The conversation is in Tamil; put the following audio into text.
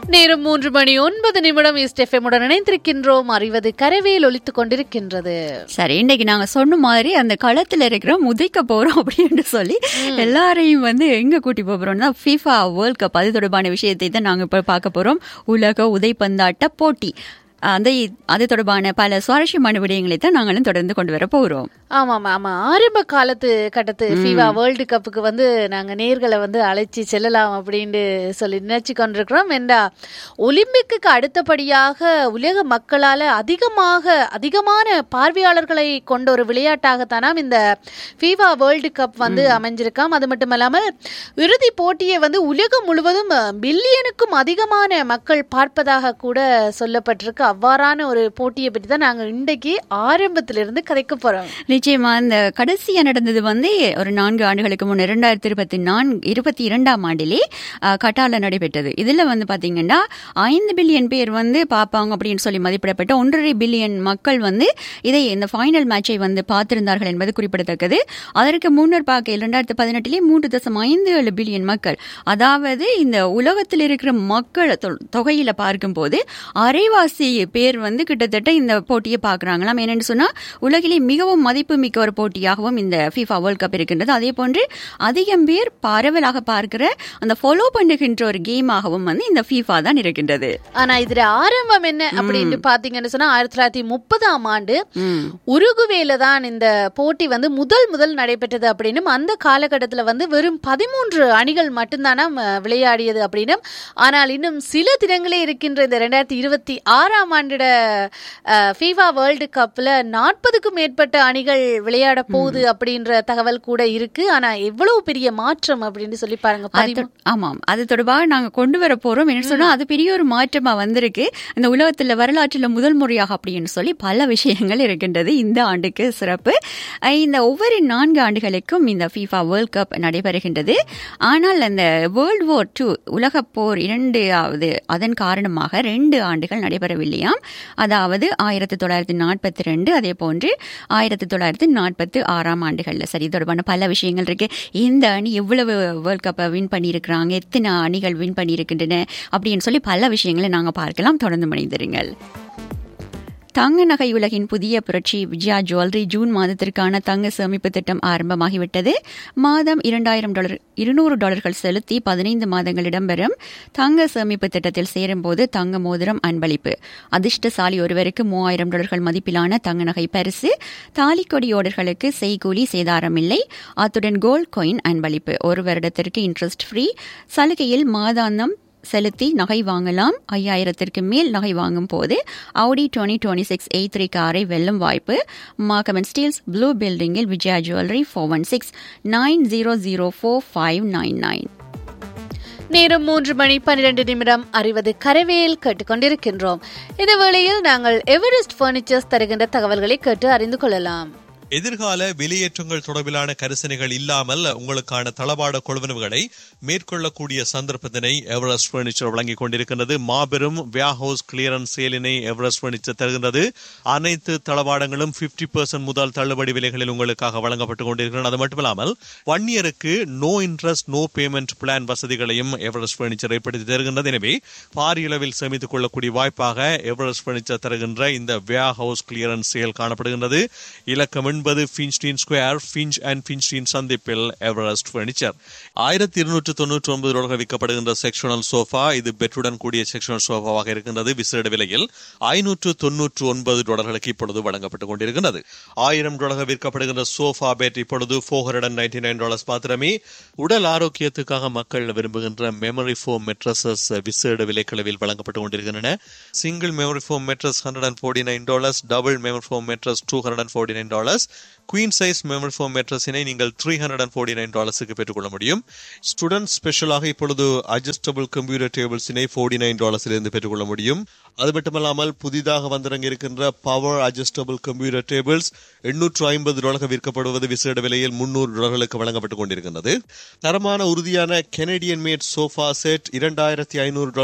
நேரம் மூன்று மணி ஒன்பது நிமிடம் ஈஸ்ட் எஃப்எம்முடன் இணைந்திருக்கின்றோம் அறிவது கரவேல் ஒலித்துக் கொண்டிருக்கின்றது சரி இன்னைக்கு நாங்க சொன்ன மாதிரி அந்த களத்துல இருக்கிற முதைக்க போறோம் அப்படின்னு சொல்லி எல்லாரையும் வந்து எங்க கூட்டி போக போறோம்னா FIFA வேர்ல்ட் கப் அது தொடர்பான விஷயத்தை தான் நாங்க இப்ப பார்க்க போறோம் உலக உதைப்பந்தாட்ட போட்டி அந்த அது தொடர்பான பல சுவாரஸ்யமான விடயங்களை தான் நாங்களும் தொடர்ந்து கொண்டு வர போகிறோம் ஆமாம் ஆமா ஆரம்ப காலத்து கட்டத்து ஃபீவா வேர்ல்டு கப்புக்கு வந்து நாங்க நேர்களை வந்து அழைச்சி செல்லலாம் அப்படின்னு சொல்லி நினைச்சு கொண்டிருக்கிறோம் என்றா ஒலிம்பிக்கு அடுத்தபடியாக உலக மக்களால அதிகமாக அதிகமான பார்வையாளர்களை கொண்ட ஒரு விளையாட்டாகத்தானாம் இந்த ஃபீவா வேர்ல்டு கப் வந்து அமைஞ்சிருக்காம் அது மட்டுமல்லாமல் இறுதி போட்டியை வந்து உலகம் முழுவதும் பில்லியனுக்கும் அதிகமான மக்கள் பார்ப்பதாக கூட சொல்லப்பட்டிருக்கு அவ்வாறான ஒரு போட்டியை பற்றி தான் நாங்கள் இன்றைக்கு ஆரம்பத்திலிருந்து கதைக்க போறோம் நிச்சயமா இந்த கடைசியா நடந்தது வந்து ஒரு நான்கு ஆண்டுகளுக்கு முன் இரண்டாயிரத்தி இருபத்தி நான்கு இருபத்தி இரண்டாம் ஆண்டிலே அஹ், கட்டார்ல நடைபெற்றது இதுல வந்து பாத்தீங்கன்னா ஐந்து பில்லியன் பேர் வந்து பார்ப்பாங்க அப்படின்னு சொல்லி மதிப்பிடப்பட்ட ஒன்றரை பில்லியன் மக்கள் வந்து இதை இந்த ஃபைனல் மேட்சை வந்து பார்த்திருந்தார்கள் என்பது குறிப்பிடத்தக்கது அதற்கு முன்னர் பார்க்க இரண்டாயிரத்தி பதினெட்டிலே மூன்று தசம் ஐந்து ஏழு பில்லியன் மக்கள் அதாவது இந்த உலகத்தில் இருக்கிற மக்கள் தொ- தொகையில பார்க்கும்போது அரைவாசி பேர் வந்து கிட்டத்தட்ட இந்த போட்டியை பார்க்கறாங்களாம் ஏனென்று சொன்னா உலகிலே மிகவும் மதிப்புமிக்க ஒரு போட்டியாகவும் இந்த FIFA வேர்ல்ட் கப் இருக்கின்றது அதே போன்று அதிகம் பேர் பரவலாக பார்க்கிற அந்த ஃபாலோ பண்ணுகின்ற ஒரு கேமாகவும் வந்து இந்த FIFA தான் இருக்கின்றது ஆனா இதுல ஆரம்பம் என்ன அப்படின்னு பாத்தீங்கன்னு சொன்னா ஆயிரத்தி தொள்ளாயிரத்தி முப்பதாம் ஆண்டு ம். உருகுவேல தான் இந்த போட்டி வந்து முதல் முதல் நடைபெற்றது அப்படின்னும் அந்த காலகட்டத்துல வந்து வெறும் பதிமூன்று அணிகள் மட்டும்தானாம் அஹ், விளையாடியது அப்படின்னும் ஆனால் இன்னும் சில தினங்களே இருக்கின்ற இந்த ரெண்டாயிரத்தி இருபத்தி ஆறாம் ஆண்டிட ஃபீவா வேர்ல்டு கப்ல நாற்பதுக்கும் மேற்பட்ட அணிகள் விளையாட போகுது அப்படின்ற தகவல் கூட இருக்கு ஆனா எவ்வளவு பெரிய மாற்றம் அப்படின்னு சொல்லி பாருங்க அது பதிமூ- தொ- ஆமாம் அது தொடர்பாக நாங்க கொண்டு வர போறோம் என்ன சொன்னா அது பெரிய ஒரு மாற்றமா வந்திருக்கு இந்த உலகத்துல வரலாற்றுல முதல் முறையாக அப்படின்னு சொல்லி பல விஷயங்கள் இருக்கின்றது இந்த ஆண்டுக்கு சிறப்பு அஹ் இந்த ஒவ்வொரு நான்கு ஆண்டுகளுக்கும் இந்த FIFA வேர்ல்ட் கப் நடைபெறுகின்றது ஆனால் அந்த வேர்ல்ட் வார் டூ உலகப் போர் இரண்டாவது அதன் காரணமாக ரெண்டு ஆண்டுகள் நடைபெறவில்லையாம் அதாவது ஆயிரத்தி தொள்ளாயிரத்தி நாற்பத்தி ரெண்டு அதே போன்று ஆயிரத்தி தொள்ளாயிரத்தி நாற்பத்தி ஆறாம் ஆண்டுகள்ல சரி இது தொடர்பான பல விஷயங்கள் இருக்கு இந்த அணி எவ்வளவு வேர்ல்ட் கப்பை வின் பண்ணியிருக்கிறாங்க எத்தனை அணிகள் வின் பண்ணியிருக்கின்றன அப்படின்னு சொல்லி பல விஷயங்களை நாங்க பார்க்கலாம் தொடர்ந்து மனிதருங்கள் தங்க நகை உலகின் புதிய புரட்சி விஜயா ஜுவல்லரி ஜூன் மாதத்திற்கான தங்க சேமிப்பு திட்டம் ஆரம்பமாகிவிட்டது மாதம் இரண்டாயிரம் டாலர் இருநூறு டாலர்கள் செலுத்தி பதினைந்து மாதங்கள் இடம்பெறும் தங்க சேமிப்பு திட்டத்தில் சேரும்போது தங்க மோதிரம் அன்பளிப்பு அதிர்ஷ்டசாலி ஒருவருக்கு மூவாயிரம் டாலர்கள் மதிப்பிலான தங்க நகை பரிசு தாலிக்கொடி ஓடர்களுக்கு செய்கூலி சேதாரம் இல்லை அத்துடன் கோல்ட் காயின் அன்பளிப்பு ஒரு வருடத்திற்கு இன்ட்ரெஸ்ட் ஃப்ரீ சலுகையில் மாதாந்தம் செலுத்தி நகை வாங்கலாம் ஐயாயிரத்திற்கு மேல் நகை வாங்கும் போது Audi twenty twenty six eight three காரை வெல்லும் வாய்ப்பு மார்க்கமன் ஸ்டீல்ஸ் ப்ளூ பில்டிங்கில் Vijaya jewellery four one six nine zero zero four five nine nine நேரம் மூன்று மணி பன்னிரண்டு நிமிடம் அறிவது கரவேல் கேட்டுக்கொண்டிருக்கின்றோம் இந்த வேளையில் நாங்கள் எவரெஸ்ட் பர்னிச்சர்ஸ் தருகின்ற தகவல்களை கேட்டு அறிந்து கொள்ளலாம் எதிர்கால வெளியேற்றங்கள் தொடர்பிலான கரிசனைகள் இல்லாமல் உங்களுக்கான தளபாட கொள்வனவுகளை மேற்கொள்ளக்கூடிய சந்தர்ப்பத்தினை எவரெஸ்ட் பர்னிச்சர் வழங்கிக் கொண்டிருக்கின்றது மாபெரும் வியாஹவுஸ் கிளியரன்ஸ் சேலினை எவரெஸ்ட் பர்னிச்சர் தருகின்றது அனைத்து தளபாடங்களும் 50% பெர்சன்ட் முதல் தள்ளுபடி விலைகளில் உங்களுக்காக வழங்கப்பட்டுக் கொண்டிருக்கிறது அது மட்டுமில்லாமல் ஒன் இயருக்கு no interest no payment plan வசதிகளையும் எவரெஸ்ட் பர்னிச்சர் ஏற்படுத்தி தருகின்றது எனவே பாரியளவில் சேமித்துக் கொள்ளக்கூடிய வாய்ப்பாக எவரெஸ்ட் பர்னிச்சர் தருகின்ற இந்த வியா ஹவுஸ் கிளியரன்ஸ் சேல் காணப்படுகின்றது இலக்கம் என்பது ஃபின்ஸ்டீன் ஸ்கொயர் ஃபின்ச் அண்ட் ஃபின்ஸ்டீன் சந்திப்பில் எவரெஸ்ட் பர்னிச்சர் ஆயிரத்தி இருநூற்று தொண்ணூற்றி ஒன்பது டாலர்கள் விற்கப்படுகின்ற செக்ஷனல் சோஃபா இது பெட்ருடன் கூடிய செக்ஷனல் சோஃபாவாக இருக்கின்றது விசேட விலையில் ஐநூற்று தொன்னூற்று ஒன்பது டாலர்களுக்கு இப்பொழுது வழங்கப்பட்டுக் கொண்டிருக்கின்றது ஆயிரம் டாலர்கள் விற்கப்படுகின்ற சோஃபா பெட் இப்பொழுது four hundred and ninety nine dollars மாத்திரமே உடல் ஆரோக்கியத்துக்காக மக்கள் விரும்புகின்ற மெமரி ஃபோம் மெட்ரஸஸ் விசேட விலைக்களவில் வழங்கப்பட்டுக் கொண்டிருக்கின்றன single memory foam mattress hundred and forty nine dollars double memory foam mattress two hundred and forty nine dollars queen size memory foam மெட்ரஸினை நீங்கள் three hundred and forty nine டாலர்ஸுக்கு பெற்றுக்கொள்ள முடியும் ஸ்டூடெண்ட் ஸ்பெஷலாக இப்பொழுது அட்ஜஸ்டபிள் கம்ப்யூட்டர் டேபிள்ஸினை ஃபோர்ட்டி நைன் டாலர்ஸிலிருந்து பெற்றுக்கொள்ள முடியும் அது மட்டுமல்லாமல் புதிதாக வந்திறங்கி இருக்கின்ற பவர் அட்ஜஸ்டபிள் கம்ப்யூட்டர் டேபிள்ஸ் எண்ணூற்று ஐம்பது டாலர்கள் விற்கப்படுவது விசேட விலையில் முன்னூறு டாலர்களுக்கு வழங்கப்பட்டுக் கொண்டிருக்கின்றது தரமான உறுதியான கெனடியன் மேட் சோஃபா செட் இரண்டாயிரத்தி ஐநூறு